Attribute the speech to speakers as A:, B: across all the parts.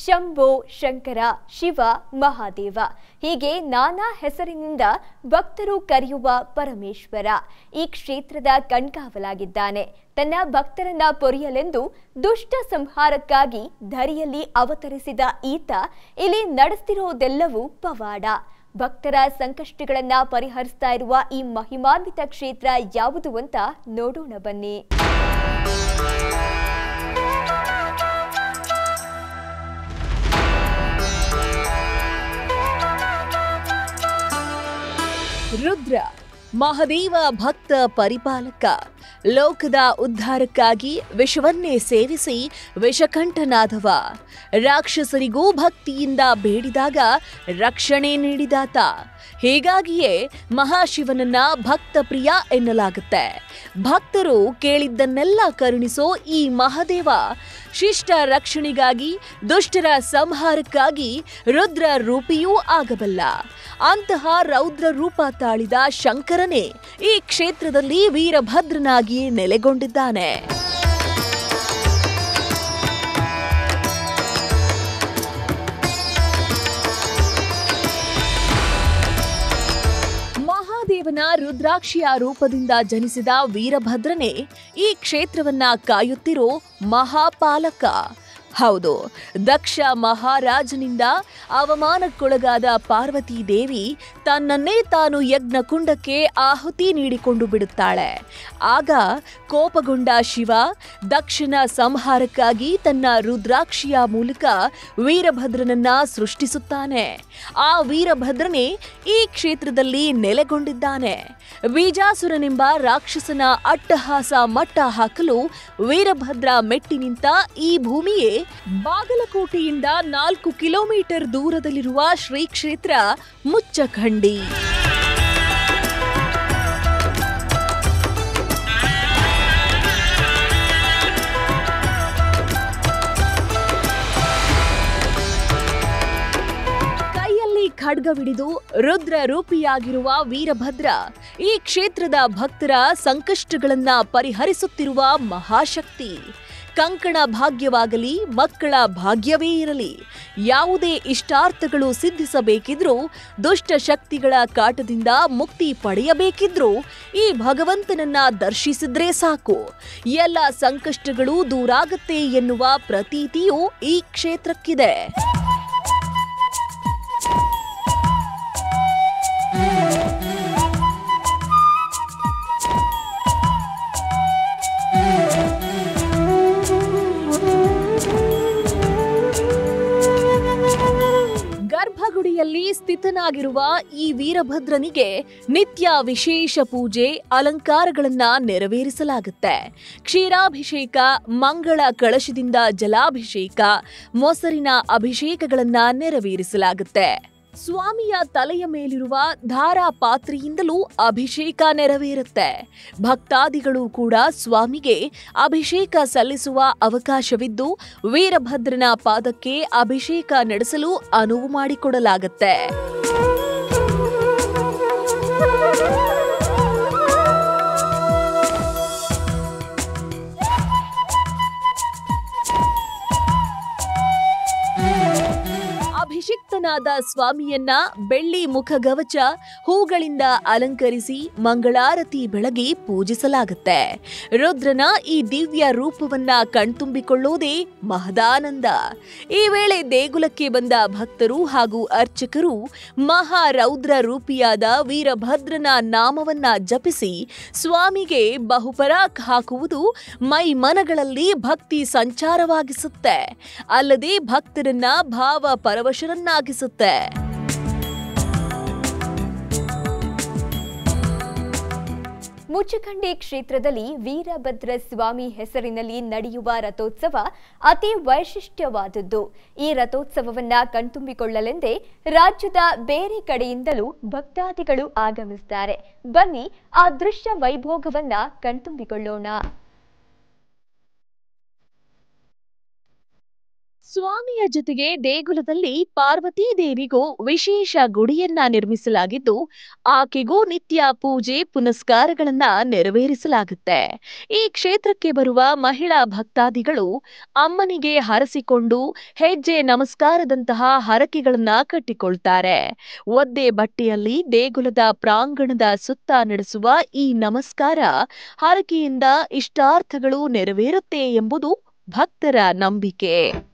A: ಶಂಭೋ ಶಂಕರ ಶಿವ ಮಹಾದೇವ ಹೀಗೆ ನಾನಾ ಹೆಸರಿನಿಂದ ಭಕ್ತರು ಕರೆಯುವ ಪರಮೇಶ್ವರ ಈ ಕ್ಷೇತ್ರದ ಕಣ್ಗಾವಲಾಗಿದ್ದಾನೆ ತನ್ನ ಭಕ್ತರನ್ನ ಪೊರೆಯಲೆಂದು ದುಷ್ಟ ಸಂಹಾರಕ್ಕಾಗಿ ಧರಿಯಲ್ಲಿ ಅವತರಿಸಿದ ಈತ ಇಲ್ಲಿ ನಡೆಸ್ತಿರೋದೆಲ್ಲವೂ ಪವಾಡ ಭಕ್ತರ ಸಂಕಷ್ಟಗಳನ್ನ ಪರಿಹರಿಸ್ತಾ ಇರುವ ಈ ಮಹಿಮಾನ್ವಿತ ಕ್ಷೇತ್ರ ಯಾವುದು ಅಂತ ನೋಡೋಣ ಬನ್ನಿ
B: ರುದ್ರ ಮಹದೇವ ಭಕ್ತ ಪರಿಪಾಲಕ ಲೋಕದ ಉದ್ಧಾರಕ್ಕಾಗಿ ವಿಷವನ್ನೇ ಸೇವಿಸಿ ವಿಷಕಂಠನಾದವ ರಾಕ್ಷಸರಿಗೂ ಭಕ್ತಿಯಿಂದ ಬೇಡಿದಾಗ ರಕ್ಷಣೆ ನೀಡಿದಾತ ಹೀಗಾಗಿಯೇ ಮಹಾಶಿವನನ್ನ ಭಕ್ತ ಪ್ರಿಯ ಎನ್ನಲಾಗುತ್ತೆ ಭಕ್ತರು ಕೇಳಿದ್ದನ್ನೆಲ್ಲ ಕರುಣಿಸೋ ಈ ಮಹಾದೇವ ಶಿಷ್ಟ ರಕ್ಷಣೆಗಾಗಿ ದುಷ್ಟರ ಸಂಹಾರಕ್ಕಾಗಿ ರುದ್ರ ರೂಪಿಯೂ ಆಗಬಲ್ಲ ಅಂತಹ ರೌದ್ರ ರೂಪ ತಾಳಿದ ಶಂಕರನೇ ಈ ಕ್ಷೇತ್ರದಲ್ಲಿ ವೀರಭದ್ರನಾಗಿ ನೆಲೆಗೊಂಡಿದ್ದಾನೆ ಮಹಾದೇವನ ರುದ್ರಾಕ್ಷಿಯ ರೂಪದಿಂದ ಜನಿಸಿದ ವೀರಭದ್ರನೇ ಈ ಕ್ಷೇತ್ರವನ್ನ ಕಾಯುತ್ತಿರೋ ಮಹಾಪಾಲಕ ಹೌದು ದಕ್ಷ ಮಹಾರಾಜನಿಂದ ಅವಮಾನಕ್ಕೊಳಗಾದ ಪಾರ್ವತಿ ದೇವಿ ತನ್ನನ್ನೇ ತಾನು ಯಜ್ಞ ಕುಂಡಕ್ಕೆ ಆಹುತಿ ನೀಡಿಕೊಂಡು ಬಿಡುತ್ತಾಳೆ ಆಗ ಕೋಪಗೊಂಡ ಶಿವ ದಕ್ಷನ ಸಂಹಾರಕ್ಕಾಗಿ ತನ್ನ ರುದ್ರಾಕ್ಷಿಯ ಮೂಲಕ ವೀರಭದ್ರನನ್ನ ಸೃಷ್ಟಿಸುತ್ತಾನೆ ಆ ವೀರಭದ್ರನೇ ಈ ಕ್ಷೇತ್ರದಲ್ಲಿ ನೆಲೆಗೊಂಡಿದ್ದಾನೆ ಬೀಜಾಸುರನೆಂಬ ರಾಕ್ಷಸನ ಅಟ್ಟಹಾಸ ಮಟ್ಟ ಹಾಕಲು ವೀರಭದ್ರ ಮೆಟ್ಟಿ ನಿಂತ ಈ ಭೂಮಿಯೇ ಬಾಗಲಕೋಟೆಯಿಂದ ನಾಲ್ಕು ಕಿಲೋಮೀಟರ್ ದೂರದಲ್ಲಿರುವ ಶ್ರೀ ಕ್ಷೇತ್ರ ಮುಚ್ಚಖಂಡಿ ಕೈಯಲ್ಲಿ ಖಡ್ಗವಿಡಿದು ರುದ್ರ ರೂಪಿಯಾಗಿರುವ ವೀರಭದ್ರ ಈ ಕ್ಷೇತ್ರದ ಭಕ್ತರ ಸಂಕಷ್ಟಗಳನ್ನ ಪರಿಹರಿಸುತ್ತಿರುವ ಮಹಾಶಕ್ತಿ ಕಂಕಣ ಭಾಗ್ಯವಾಗಲಿ ಮಕ್ಕಳ ಭಾಗ್ಯವೇ ಇರಲಿ ಯಾವುದೇ ಇಷ್ಟಾರ್ಥಗಳು ಸಿದ್ಧಿಸಬೇಕಿದ್ರೂ ದುಷ್ಟ ಶಕ್ತಿಗಳ ಕಾಟದಿಂದ ಮುಕ್ತಿ ಪಡೆಯಬೇಕಿದ್ರೂ ಈ ಭಗವಂತನನ್ನ ದರ್ಶಿಸಿದ್ರೆ ಸಾಕು ಎಲ್ಲ ಸಂಕಷ್ಟಗಳು ದೂರಾಗತ್ತೆ ಎನ್ನುವ ಪ್ರತೀತಿಯು ಈ ಕ್ಷೇತ್ರಕ್ಕಿದೆ ಗರ್ಭಗುಡಿಯಲ್ಲಿ ಸ್ಥಿತನಾಗಿರುವ ಈ ವೀರಭದ್ರನಿಗೆ ನಿತ್ಯ ವಿಶೇಷ ಪೂಜೆ ಅಲಂಕಾರಗಳನ್ನ ನೆರವೇರಿಸಲಾಗುತ್ತೆ ಕ್ಷೀರಾಭಿಷೇಕ ಮಂಗಳ ಕಳಶದಿಂದ ಜಲಾಭಿಷೇಕ ಮೊಸರಿನ ಅಭಿಷೇಕಗಳನ್ನ ನೆರವೇರಿಸಲಾಗುತ್ತೆ ಸ್ವಾಮಿಯ ತಲೆಯ ಮೇಲಿರುವ ಧಾರಾ ಪಾತ್ರೆಯಿಂದಲೂ ಅಭಿಷೇಕ ನೆರವೇರುತ್ತೆ ಭಕ್ತಾದಿಗಳು ಕೂಡ ಸ್ವಾಮಿಗೆ ಅಭಿಷೇಕ ಸಲ್ಲಿಸುವ ಅವಕಾಶವಿದ್ದು ವೀರಭದ್ರನ ಪಾದಕ್ಕೆ ಅಭಿಷೇಕ ನಡೆಸಲು ಅನುವು ಮಾಡಿಕೊಡಲಾಗುತ್ತೆ ಅಭಿಷಿಕ್ತನಾದ ಸ್ವಾಮಿಯನ್ನ ಬೆಳ್ಳಿ ಮುಖಗವಚ ಹೂಗಳಿಂದ ಅಲಂಕರಿಸಿ ಮಂಗಳಾರತಿ ಬೆಳಗಿ ಪೂಜಿಸಲಾಗುತ್ತೆ ರುದ್ರನ ಈ ದಿವ್ಯ ರೂಪವನ್ನ ಕಣ್ತುಂಬಿಕೊಳ್ಳುವುದೇ ಮಹದಾನಂದ ಈ ವೇಳೆ ದೇಗುಲಕ್ಕೆ ಬಂದ ಭಕ್ತರು ಹಾಗೂ ಅರ್ಚಕರು ಮಹಾರೌದ್ರ ರೂಪಿಯಾದ ವೀರಭದ್ರನ ನಾಮವನ್ನ ಜಪಿಸಿ ಸ್ವಾಮಿಗೆ ಬಹುಪರಾಕ್ ಹಾಕುವುದು ಮೈ ಮನಗಳಲ್ಲಿ ಭಕ್ತಿ ಸಂಚಾರವಾಗಿಸುತ್ತೆ ಅಲ್ಲದೆ ಭಕ್ತರನ್ನ ಭಾವ ಪರವಶರನ್ನಾಗಿಸುತ್ತೆ
A: ಮುಚ್ಚಖಂಡಿ ಕ್ಷೇತ್ರದಲ್ಲಿ ವೀರಭದ್ರ ಸ್ವಾಮಿ ಹೆಸರಿನಲ್ಲಿ ನಡೆಯುವ ರಥೋತ್ಸವ ಅತಿ ವೈಶಿಷ್ಟ್ಯವಾದದ್ದು ಈ ರಥೋತ್ಸವವನ್ನ ಕಣ್ತುಂಬಿಕೊಳ್ಳಲೆಂದೇ ರಾಜ್ಯದ ಬೇರೆ ಕಡೆಯಿಂದಲೂ ಭಕ್ತಾದಿಗಳು ಆಗಮಿಸುತ್ತಾರೆ ಬನ್ನಿ ಆ ದೃಶ್ಯ ವೈಭೋಗವನ್ನ ಕಣ್ತುಂಬಿಕೊಳ್ಳೋಣ
B: ಸ್ವಾಮಿಯ ಜೊತೆಗೆ ದೇಗುಲದಲ್ಲಿ ಪಾರ್ವತೀ ದೇವಿಗೂ ವಿಶೇಷ ಗುಡಿಯನ್ನ ನಿರ್ಮಿಸಲಾಗಿದ್ದು ಆಕೆಗೂ ನಿತ್ಯ ಪೂಜೆ ಪುನಸ್ಕಾರಗಳನ್ನ ನೆರವೇರಿಸಲಾಗುತ್ತೆ ಈ ಕ್ಷೇತ್ರಕ್ಕೆ ಬರುವ ಮಹಿಳಾ ಭಕ್ತಾದಿಗಳು ಅಮ್ಮನಿಗೆ ಹರಸಿಕೊಂಡು ಹೆಜ್ಜೆ ನಮಸ್ಕಾರದಂತಹ ಹರಕೆಗಳನ್ನ ಕಟ್ಟಿಕೊಳ್ತಾರೆ ಒದ್ದೆ ಬಟ್ಟೆಯಲ್ಲಿ ದೇಗುಲದ ಪ್ರಾಂಗಣದ ಸುತ್ತ ನಡೆಸುವ ಈ ನಮಸ್ಕಾರ ಹರಕೆಯಿಂದ ಇಷ್ಟಾರ್ಥಗಳು ನೆರವೇರುತ್ತೆ ಎಂಬುದು ಭಕ್ತರ ನಂಬಿಕೆ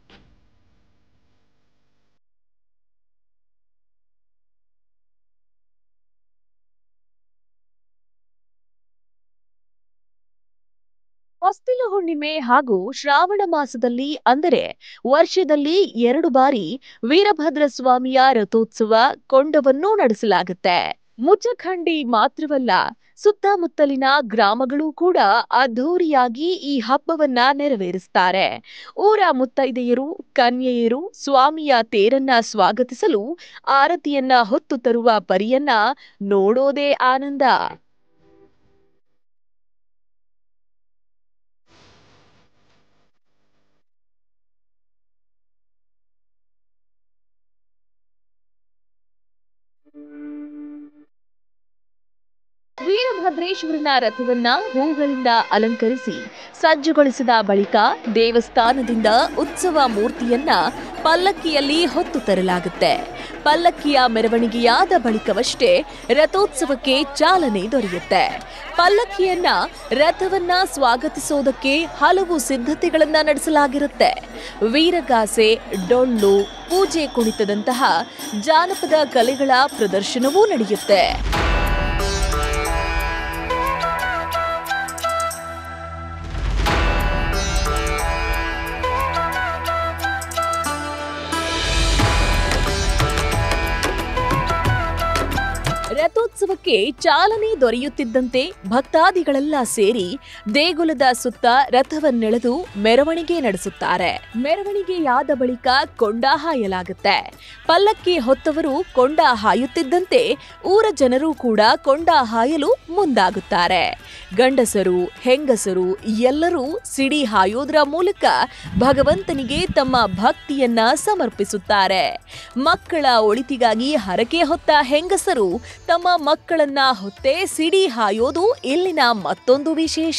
B: ಹೊಸ್ತಿಲು ಹುಣ್ಣಿಮೆ ಹಾಗೂ ಶ್ರಾವಣ ಮಾಸದಲ್ಲಿ ಅಂದರೆ ವರ್ಷದಲ್ಲಿ ಎರಡು ಬಾರಿ ವೀರಭದ್ರ ಸ್ವಾಮಿಯ ರಥೋತ್ಸವ ಕೊಂಡವನ್ನೂ ನಡೆಸಲಾಗುತ್ತೆ ಮುಚ್ಚಖಂಡಿ ಮಾತ್ರವಲ್ಲ ಸುತ್ತಮುತ್ತಲಿನ ಗ್ರಾಮಗಳು ಕೂಡ ಅದ್ಧೂರಿಯಾಗಿ ಈ ಹಬ್ಬವನ್ನ ನೆರವೇರಿಸ್ತಾರೆ ಊರ ಮುತ್ತೈದೆಯರು ಕನ್ಯೆಯರು ಸ್ವಾಮಿಯ ತೇರನ್ನ ಸ್ವಾಗತಿಸಲು ಆರತಿಯನ್ನ ಹೊತ್ತು ತರುವ ಪರಿಯನ್ನ ನೋಡೋದೇ ಆನಂದ ವೀರಭದ್ರೇಶ್ವರನ ರಥವನ್ನ ಹೂಗಳಿಂದ ಅಲಂಕರಿಸಿ ಸಜ್ಜುಗೊಳಿಸಿದ ಬಳಿಕ ದೇವಸ್ಥಾನದಿಂದ ಉತ್ಸವ ಮೂರ್ತಿಯನ್ನ ಪಲ್ಲಕ್ಕಿಯಲ್ಲಿ ಹೊತ್ತು ತರಲಾಗುತ್ತೆ ಪಲ್ಲಕ್ಕಿಯ ಮೆರವಣಿಗೆಯಾದ ಬಳಿಕವಷ್ಟೇ ರಥೋತ್ಸವಕ್ಕೆ ಚಾಲನೆ ದೊರೆಯುತ್ತೆ ಪಲ್ಲಕ್ಕಿಯನ್ನ ರಥವನ್ನ ಸ್ವಾಗತಿಸೋದಕ್ಕೆ ಹಲವು ಸಿದ್ಧತೆಗಳನ್ನ ನಡೆಸಲಾಗಿರುತ್ತೆ ವೀರಗಾಸೆ ಡೊಳ್ಳು ಪೂಜೆ ಕುಣಿತದಂತಹ ಜಾನಪದ ಕಲೆಗಳ ಪ್ರದರ್ಶನವೂ ನಡೆಯುತ್ತೆ ರಥೋತ್ಸವಕ್ಕೆ ಚಾಲನೆ ದೊರೆಯುತ್ತಿದ್ದಂತೆ ಭಕ್ತಾದಿಗಳೆಲ್ಲ ಸೇರಿ ದೇಗುಲದ ಸುತ್ತ ರಥವನ್ನೆಳೆದು ಮೆರವಣಿಗೆ ನಡೆಸುತ್ತಾರೆ ಮೆರವಣಿಗೆಯಾದ ಬಳಿಕ ಕೊಂಡ ಹಾಯಲಾಗುತ್ತೆ ಪಲ್ಲಕ್ಕಿ ಹೊತ್ತವರು ಕೊಂಡ ಹಾಯುತ್ತಿದ್ದಂತೆ ಊರ ಜನರು ಕೂಡ ಕೊಂಡ ಹಾಯಲು ಮುಂದಾಗುತ್ತಾರೆ ಗಂಡಸರು ಹೆಂಗಸರು ಎಲ್ಲರೂ ಸಿಡಿ ಹಾಯೋದ್ರ ಮೂಲಕ ಭಗವಂತನಿಗೆ ತಮ್ಮ ಭಕ್ತಿಯನ್ನ ಸಮರ್ಪಿಸುತ್ತಾರೆ ಮಕ್ಕಳ ಒಳಿತಿಗಾಗಿ ಹರಕೆ ಹೊತ್ತ ಹೆಂಗಸರು ತಮ್ಮ ಮಕ್ಕಳನ್ನ ಹೊತ್ತೇ ಸಿಡಿ ಹಾಯೋದು ಇಲ್ಲಿನ ಮತ್ತೊಂದು ವಿಶೇಷ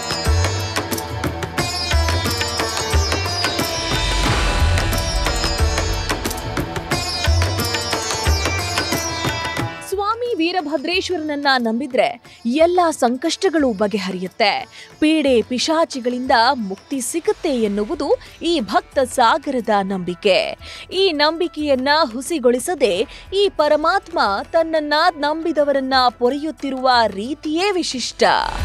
B: ಸ್ವಾಮಿ ವೀರಭದ್ರೇಶ್ವರನನ್ನ ನಂಬಿದ್ರೆ ಎಲ್ಲ ಸಂಕಷ್ಟಗಳು ಬಗೆಹರಿಯುತ್ತೆ ಪೀಡೆ ಪಿಶಾಚಿಗಳಿಂದ ಮುಕ್ತಿ ಸಿಗುತ್ತೆ ಎನ್ನುವುದು ಈ ಭಕ್ತ ಸಾಗರದ ನಂಬಿಕೆ ಈ ನಂಬಿಕೆಯನ್ನ ಹುಸಿಗೊಳಿಸದೆ ಈ ಪರಮಾತ್ಮ ತನ್ನನ್ನ ನಂಬಿದವರನ್ನ ಪೊರೆಯುತ್ತಿರುವ ರೀತಿಯೇ ವಿಶಿಷ್ಟ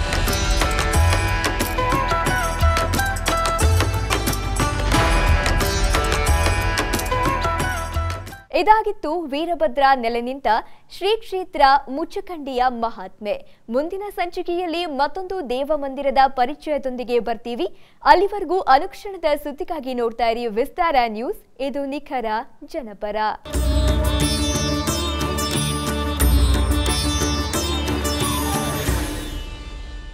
A: ಇದಾಗಿತ್ತು ವೀರಭದ್ರ ನೆಲೆ ನಿಂತ ಶ್ರೀ ಕ್ಷೇತ್ರ ಮುಚ್ಚಖಂಡಿಯ ಮಹಾತ್ಮೆ ಮುಂದಿನ ಸಂಚಿಕೆಯಲ್ಲಿ ಮತ್ತೊಂದು ದೇವ ಮಂದಿರದ ಪರಿಚಯದೊಂದಿಗೆ ಬರ್ತೀವಿ ಅಲ್ಲಿವರೆಗೂ ಅನುಕ್ಷಣದ ಸುದ್ದಿಗಾಗಿ ನೋಡ್ತಾ ಇರಿ ವಿಸ್ತಾರ ನ್ಯೂಸ್ ಇದು ನಿಖರ ಜನಪರ